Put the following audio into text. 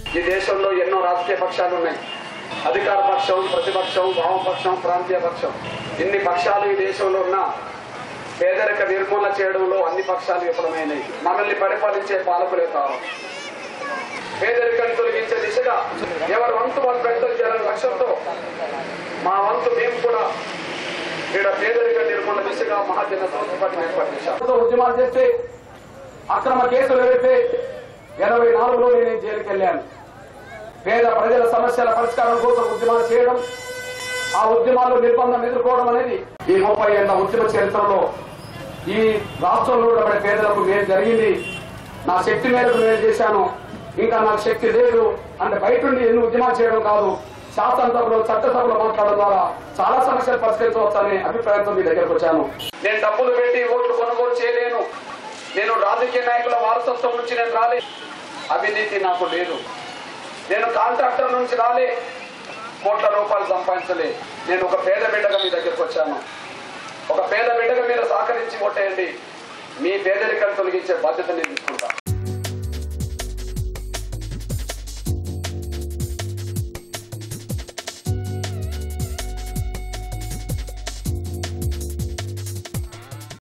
ఈ దేశంలో ఎన్నో రాజకీయ పక్షాలు ఉన్నాయి అధికార పక్షం ప్రతిపక్షం వామపక్షం ప్రాంతీయ పక్షం ఇన్ని పక్షాలు ఈ దేశంలో ఉన్నా పేదరిక నిర్మూలన చేయడంలో అన్ని పక్షాలు విఫలమైనవి మనల్ని పరిపాలించే పాలకులే కావు పేదరికాన్ని తొలగించే దిశగా ఎవరి వంతు వాళ్ళు పెద్దలు చేయాలనే లక్ష్యంతో మా వంతు మేము కూడా ఇక్కడ పేదరిక నిర్మూలన దిశగా మహాజన సంస్థ ఏర్పాటు చేశాం ఉద్యమాలు చేస్తే అక్రమ కేసులు పెడితే ఎనభై నాలుగులో నేను జైలుకి వెళ్ళాను పేద ప్రజల సమస్యల పరిష్కారం కోసం ఉద్యమాలు చేయడం ఆ ఉద్యమాల్లో నిర్బంధం ఎదుర్కోవడం అనేది ఈ ముప్పై ఏళ్ల ఉద్యమ చరిత్రలో ఈ రాష్ట్రంలో ఉండబడే పేదలకు మేలు జరిగింది నా శక్తి మేరకు నేను చేశాను ఇంకా నాకు శక్తి లేదు అంటే బయట నుండి ఎన్ని ఉద్యమాలు చేయడం కాదు శాసనసభలో చట్టసభలో మాట్లాడడం ద్వారా చాలా సమస్యలు పరిష్కరించవచ్చనే అభిప్రాయంతో మీ దగ్గరకు వచ్చాను నేను డబ్బులు పెట్టి ఓట్లు కొనుగోలు చేయలేను నేను రాజకీయ నాయకుల వారసత్వం నుంచి నేను రాలే అవినీతి నాకు లేదు నేను కాంట్రాక్టర్ నుంచి రాలే కోట్ల రూపాయలు సంపాదించలే నేను ఒక పేద బిడ్డగా మీ దగ్గరకు వచ్చాను ఒక పేద బిడ్డగా మీరు సహకరించి ఓటేయండి మీ పేదరికాన్ని తొలగించే బాధ్యత నేను తీసుకుంటా